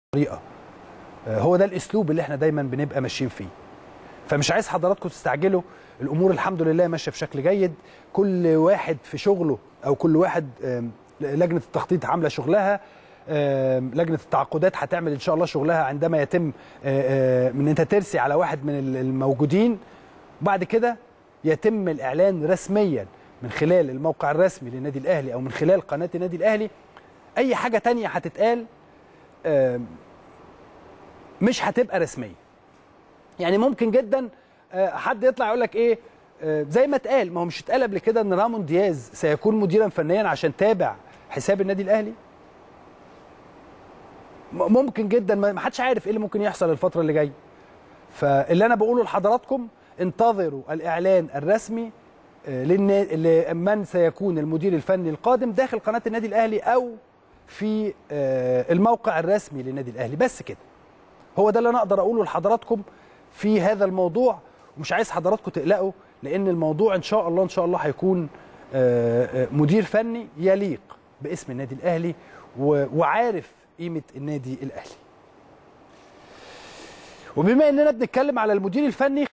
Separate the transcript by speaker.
Speaker 1: طريقه آه، هو ده الاسلوب اللي احنا دايما بنبقى ماشيين فيه فمش عايز حضراتكم تستعجلوا الامور الحمد لله ماشيه بشكل جيد كل واحد في شغله او كل واحد آم، لجنه التخطيط عامله شغلها آم، لجنه التعاقدات هتعمل ان شاء الله شغلها عندما يتم آه، آه، من انت ترسي على واحد من ال- الموجودين وبعد كده يتم الاعلان رسميا من خلال الموقع الرسمي للنادي الاهلي او من خلال قناه النادي الاهلي اي حاجه تانية هتتقال آم، مش هتبقى رسميه يعني ممكن جدا آه، حد يطلع يقول لك ايه آه، زي ما اتقال ما هو مش اتقال قبل كده ان رامون دياز سيكون مديرا فنيا عشان تابع حساب النادي الاهلي م- ممكن جدا ما ما حدش عارف ايه اللي ممكن يحصل الفتره اللي جايه فاللي انا بقوله لحضراتكم انتظروا الاعلان الرسمي آه، للنا- لمن سيكون المدير الفني القادم داخل قناه النادي الاهلي او في آه، الموقع الرسمي للنادي الاهلي بس كده هو ده اللي انا اقدر اقوله لحضراتكم في هذا الموضوع ومش عايز حضراتكم تقلقوا لان الموضوع ان شاء الله ان شاء الله هيكون آه، آه، مدير فني يليق باسم النادي الاهلي و- وعارف قيمه النادي الاهلي وبما اننا بنتكلم على المدير الفني